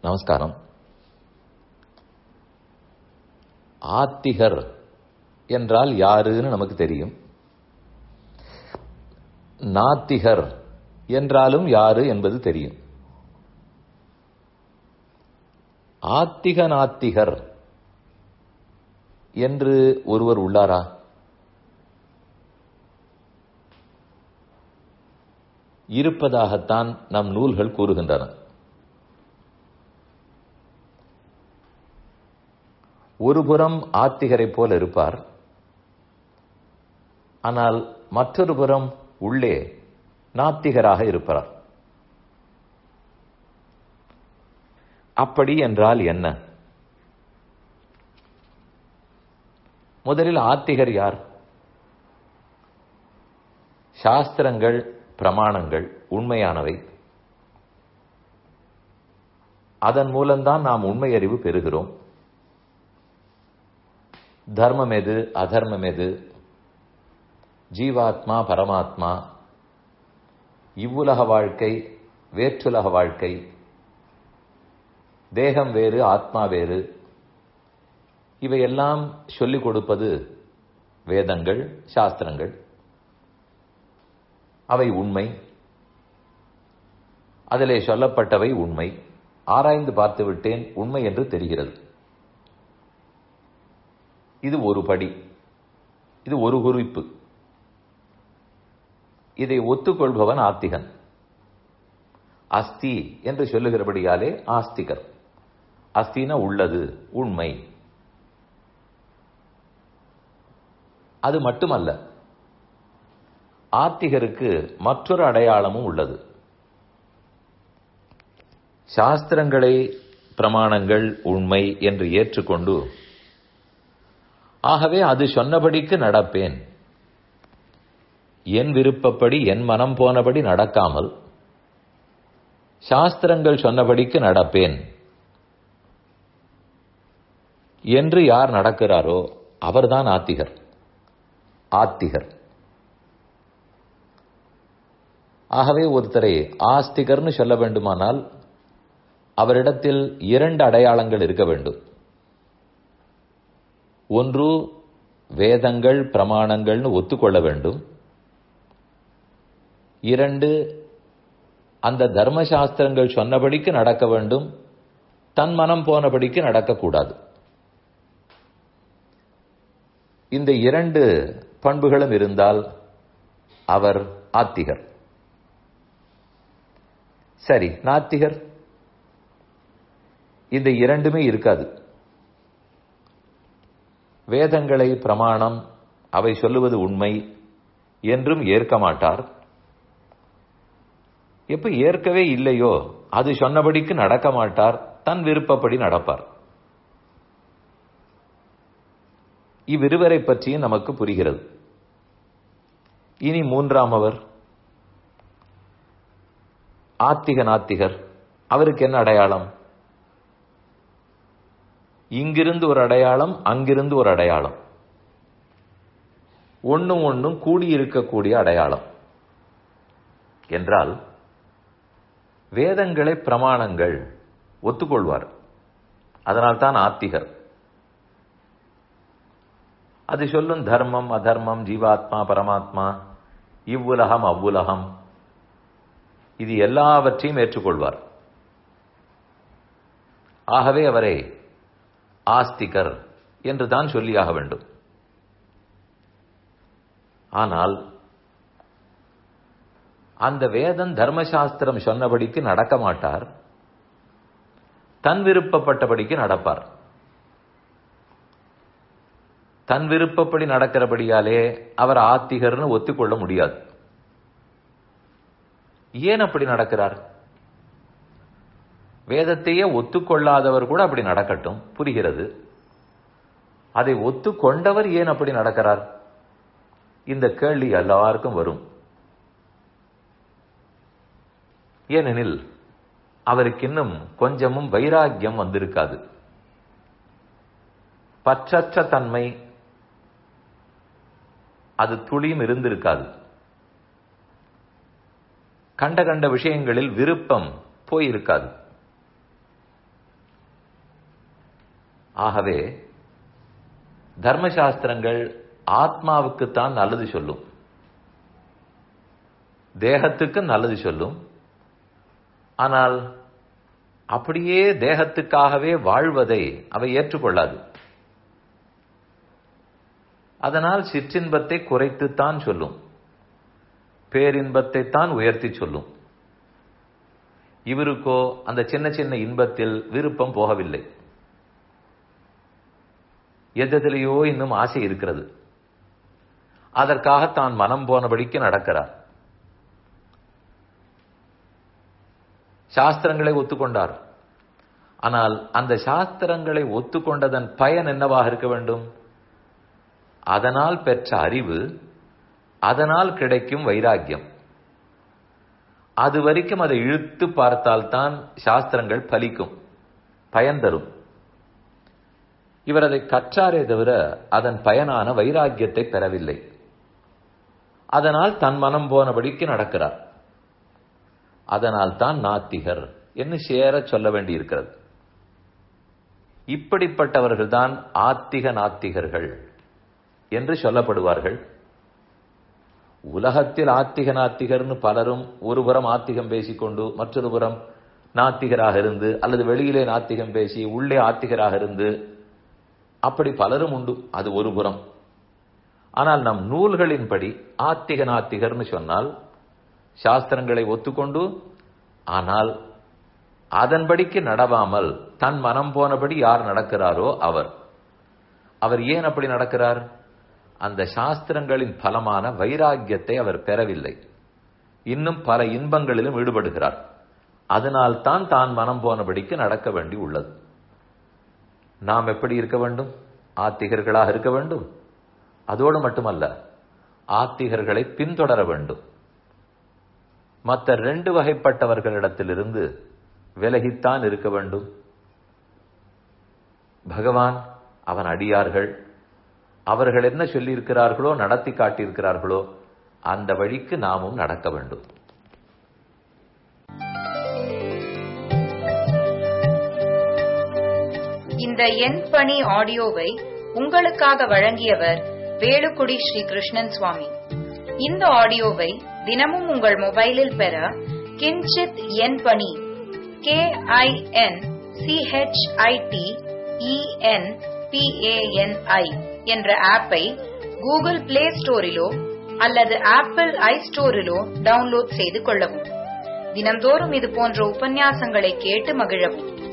நமஸ்காரம் ஆத்திகர் என்றால் யாருன்னு நமக்கு தெரியும் நாத்திகர் என்றாலும் யாரு என்பது தெரியும் ஆத்திக நாத்திகர் என்று ஒருவர் உள்ளாரா இருப்பதாகத்தான் நம் நூல்கள் கூறுகின்றன ஒருபுறம் ஆத்திகரை போல இருப்பார் ஆனால் மற்றொரு புறம் உள்ளே நாத்திகராக இருப்பார் அப்படி என்றால் என்ன முதலில் ஆத்திகர் யார் சாஸ்திரங்கள் பிரமாணங்கள் உண்மையானவை அதன் மூலம்தான் நாம் உண்மை அறிவு பெறுகிறோம் தர்மம் எது அதர்மம் எது ஜீவாத்மா பரமாத்மா இவ்வுலக வாழ்க்கை வேற்றுலக வாழ்க்கை தேகம் வேறு ஆத்மா வேறு இவையெல்லாம் சொல்லிக் கொடுப்பது வேதங்கள் சாஸ்திரங்கள் அவை உண்மை அதிலே சொல்லப்பட்டவை உண்மை ஆராய்ந்து பார்த்து விட்டேன் உண்மை என்று தெரிகிறது இது ஒரு படி இது ஒரு குறிப்பு இதை ஒத்துக்கொள்பவன் ஆத்திகன் அஸ்தி என்று சொல்லுகிறபடியாலே ஆஸ்திகர் அஸ்தின உள்ளது உண்மை அது மட்டுமல்ல ஆத்திகருக்கு மற்றொரு அடையாளமும் உள்ளது சாஸ்திரங்களை பிரமாணங்கள் உண்மை என்று ஏற்றுக்கொண்டு ஆகவே அது சொன்னபடிக்கு நடப்பேன் என் விருப்பப்படி என் மனம் போனபடி நடக்காமல் சாஸ்திரங்கள் சொன்னபடிக்கு நடப்பேன் என்று யார் நடக்கிறாரோ அவர்தான் ஆத்திகர் ஆத்திகர் ஆகவே ஒருத்தரை ஆஸ்திகர்னு சொல்ல வேண்டுமானால் அவரிடத்தில் இரண்டு அடையாளங்கள் இருக்க வேண்டும் ஒன்று வேதங்கள் பிரமாணங்கள்னு ஒத்துக்கொள்ள வேண்டும் இரண்டு அந்த தர்மசாஸ்திரங்கள் சொன்னபடிக்கு நடக்க வேண்டும் தன் மனம் போனபடிக்கு நடக்கக்கூடாது இந்த இரண்டு பண்புகளும் இருந்தால் அவர் ஆத்திகர் சரி நாத்திகர் இந்த இரண்டுமே இருக்காது வேதங்களை பிரமாணம் அவை சொல்லுவது உண்மை என்றும் ஏற்க மாட்டார் எப்ப ஏற்கவே இல்லையோ அது சொன்னபடிக்கு நடக்க மாட்டார் தன் விருப்பப்படி நடப்பார் இவ்விருவரை பற்றியும் நமக்கு புரிகிறது இனி மூன்றாம் அவர் ஆத்திக நாத்திகர் அவருக்கு என்ன அடையாளம் இங்கிருந்து ஒரு அடையாளம் அங்கிருந்து ஒரு அடையாளம் ஒன்னும் ஒன்னும் கூடியிருக்கக்கூடிய அடையாளம் என்றால் வேதங்களை பிரமாணங்கள் ஒத்துக்கொள்வார் அதனால்தான் ஆத்திகர் அது சொல்லும் தர்மம் அதர்மம் ஜீவாத்மா பரமாத்மா இவ்வுலகம் அவ்வுலகம் இது எல்லாவற்றையும் ஏற்றுக்கொள்வார் ஆகவே அவரை ஆஸ்திகர் என்று தான் சொல்லியாக வேண்டும் ஆனால் அந்த வேதன் தர்மசாஸ்திரம் சொன்னபடிக்கு நடக்க மாட்டார் தன் விருப்பப்பட்டபடிக்கு நடப்பார் தன் விருப்பப்படி நடக்கிறபடியாலே அவர் ஆத்திகர்னு ஒத்துக்கொள்ள முடியாது ஏன் அப்படி நடக்கிறார் வேதத்தையே ஒத்துக்கொள்ளாதவர் கூட அப்படி நடக்கட்டும் புரிகிறது அதை ஒத்துக்கொண்டவர் ஏன் அப்படி நடக்கிறார் இந்த கேள்வி எல்லாருக்கும் வரும் ஏனெனில் அவருக்கு இன்னும் கொஞ்சமும் வைராக்கியம் வந்திருக்காது பற்றற்ற தன்மை அது துளியும் இருந்திருக்காது கண்ட கண்ட விஷயங்களில் விருப்பம் போயிருக்காது ஆகவே தர்மசாஸ்திரங்கள் ஆத்மாவுக்குத்தான் நல்லது சொல்லும் தேகத்துக்கு நல்லது சொல்லும் ஆனால் அப்படியே தேகத்துக்காகவே வாழ்வதை அவை ஏற்றுக்கொள்ளாது அதனால் சிற்றின்பத்தை குறைத்துத்தான் சொல்லும் பேரின்பத்தை தான் உயர்த்தி சொல்லும் இவருக்கோ அந்த சின்ன சின்ன இன்பத்தில் விருப்பம் போகவில்லை எதிலேயோ இன்னும் ஆசை இருக்கிறது அதற்காக தான் மனம் போனபடிக்கு நடக்கிறார் சாஸ்திரங்களை ஒத்துக்கொண்டார் ஆனால் அந்த சாஸ்திரங்களை ஒத்துக்கொண்டதன் பயன் என்னவாக இருக்க வேண்டும் அதனால் பெற்ற அறிவு அதனால் கிடைக்கும் வைராக்கியம் அது வரைக்கும் அதை இழுத்து பார்த்தால்தான் சாஸ்திரங்கள் பலிக்கும் பயன் தரும் இவர் அதை கற்றாரே தவிர அதன் பயனான வைராக்கியத்தை பெறவில்லை அதனால் தன் மனம் போனபடிக்கு நடக்கிறார் அதனால் தான் நாத்திகர் என்று சேர சொல்ல வேண்டியிருக்கிறது இப்படிப்பட்டவர்கள்தான் ஆத்திக நாத்திகர்கள் என்று சொல்லப்படுவார்கள் உலகத்தில் ஆத்திக நாத்திகர்னு பலரும் ஒருபுறம் ஆத்திகம் பேசிக்கொண்டு மற்றொரு புறம் நாத்திகராக இருந்து அல்லது வெளியிலே நாத்திகம் பேசி உள்ளே ஆத்திகராக இருந்து அப்படி பலரும் உண்டு அது ஒரு புறம் ஆனால் நம் நூல்களின்படி ஆத்திக நாத்திகர்னு சொன்னால் சாஸ்திரங்களை ஒத்துக்கொண்டு ஆனால் அதன்படிக்கு நடவாமல் தன் மனம் போனபடி யார் நடக்கிறாரோ அவர் அவர் ஏன் அப்படி நடக்கிறார் அந்த சாஸ்திரங்களின் பலமான வைராக்கியத்தை அவர் பெறவில்லை இன்னும் பல இன்பங்களிலும் ஈடுபடுகிறார் அதனால் தான் தான் மனம் போனபடிக்கு நடக்க வேண்டி உள்ளது நாம் எப்படி இருக்க வேண்டும் ஆத்திகர்களாக இருக்க வேண்டும் அதோடு மட்டுமல்ல ஆத்திகர்களை பின்தொடர வேண்டும் மற்ற ரெண்டு வகைப்பட்டவர்களிடத்திலிருந்து விலகித்தான் இருக்க வேண்டும் பகவான் அவன் அடியார்கள் அவர்கள் என்ன சொல்லியிருக்கிறார்களோ நடத்தி காட்டியிருக்கிறார்களோ அந்த வழிக்கு நாமும் நடக்க வேண்டும் இந்த என் பணி ஆடியோவை உங்களுக்காக வழங்கியவர் வேலுக்குடி ஸ்ரீ கிருஷ்ணன் சுவாமி இந்த ஆடியோவை தினமும் உங்கள் மொபைலில் பெற கிஞ்சித் என் பணி கே ஐ என் சிஹெச்ஐடி இஎன் பிஏஎன்ஐ என்ற ஆப்பை கூகுள் பிளே ஸ்டோரிலோ அல்லது ஆப்பிள் ஐ ஸ்டோரிலோ டவுன்லோட் செய்து கொள்ளவும் தினம்தோறும் இது போன்ற உபன்யாசங்களை கேட்டு மகிழவும்